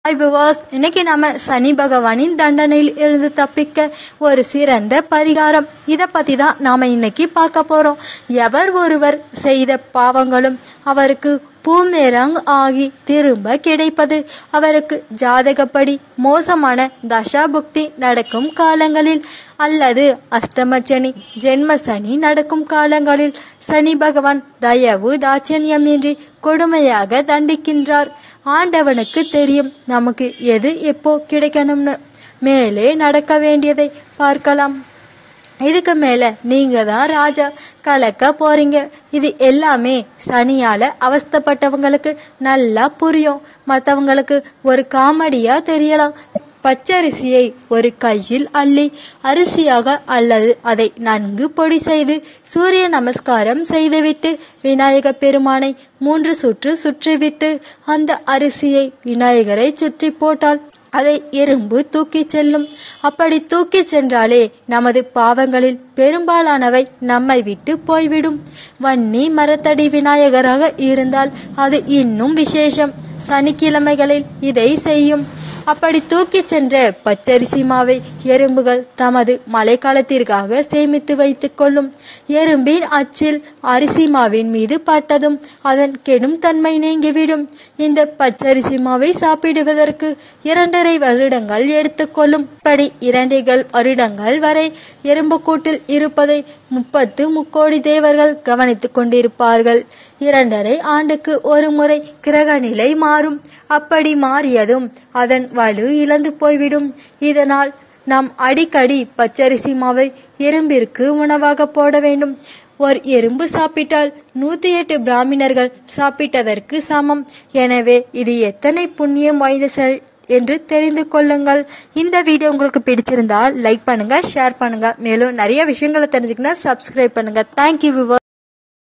hi விவாஸ் இன்னைக்கு நம்ம சனி பகவானின் தண்டனையில் இருந்து தப்பிக்க ஒரு சிறந்த பரிகாரம் இதை பத்தி தான் நாம இன்னைக்கு பார்க்க போறோம் எவர் ஒருவர் செய்த பாவங்களும் அவருக்கு பூமேரங் ஆகி திரும்ப கிடைப்பது அவருக்கு ஜாதகப்படி மோசமான தசாபுக்தி நடக்கும் காலங்களில் அல்லது அஷ்டமச்சனி ஜென்ம சனி நடக்கும் காலங்களில் சனி பகவான் தயவு தாட்சண்யமின்றி கொடுமையாக தண்டிக்கின்றார் ஆண்டவனுக்கு தெரியும் நமக்கு எது எப்போ கிடைக்கணும்னு மேலே நடக்க வேண்டியதை பார்க்கலாம் இதுக்கு மேல நீங்க தான் ராஜா கலக்க போறீங்க இது எல்லாமே சனியால அவஸ்தப்பட்டவங்களுக்கு நல்லா புரியும் மற்றவங்களுக்கு ஒரு காமெடியா தெரியலாம் பச்சரிசியை ஒரு கையில் அள்ளி அரிசியாக அல்லது அதை நன்கு பொடி செய்து சூரிய நமஸ்காரம் செய்துவிட்டு விநாயக பெருமானை மூன்று சுற்று சுற்றிவிட்டு அந்த அரிசியை விநாயகரை சுற்றி போட்டால் அதை எறும்பு தூக்கிச் செல்லும் அப்படி தூக்கிச் சென்றாலே நமது பாவங்களில் பெரும்பாலானவை நம்மை விட்டு போய்விடும் வன்னி மரத்தடி விநாயகராக இருந்தால் அது இன்னும் விசேஷம் சனிக்கிழமைகளில் இதை செய்யும் அப்படி தூக்கிச் சென்ற பச்சரிசி மாவை எறும்புகள் தமது மழைக்காலத்திற்காக சேமித்து வைத்துக் கொள்ளும் எறும்பின் அச்சில் அரிசி மாவின் மீது பட்டதும் அதன் கெடும் தன்மை நீங்கிவிடும் இந்த பச்சரிசி மாவை சாப்பிடுவதற்கு இரண்டரை வருடங்கள் எடுத்துக்கொள்ளும் இப்படி இரண்டைகள் வருடங்கள் வரை எறும்பு கூட்டில் இருப்பதை முப்பத்து முக்கோடி தேவர்கள் கவனித்துக் கொண்டிருப்பார்கள் இரண்டரை ஆண்டுக்கு ஒரு முறை கிரக நிலை மாறும் அப்படி மாறியதும் அதன் வலு இழந்து போய்விடும் இதனால் நாம் அடிக்கடி பச்சரிசி மாவை எறும்பிற்கு உணவாக போட வேண்டும் ஒரு எறும்பு சாப்பிட்டால் நூத்தி எட்டு பிராமணர்கள் சாப்பிட்டதற்கு சமம் எனவே இது எத்தனை புண்ணியம் வாய்ந்த செயல் என்று தெரிந்து கொள்ளுங்கள் இந்த வீடியோ உங்களுக்கு பிடிச்சிருந்தா லைக் பண்ணுங்க ஷேர் பண்ணுங்க மேலும் நிறைய விஷயங்களை தெரிஞ்சுக்கணும் சப்ஸ்கிரைப் பண்ணுங்க தேங்க்யூ விவர்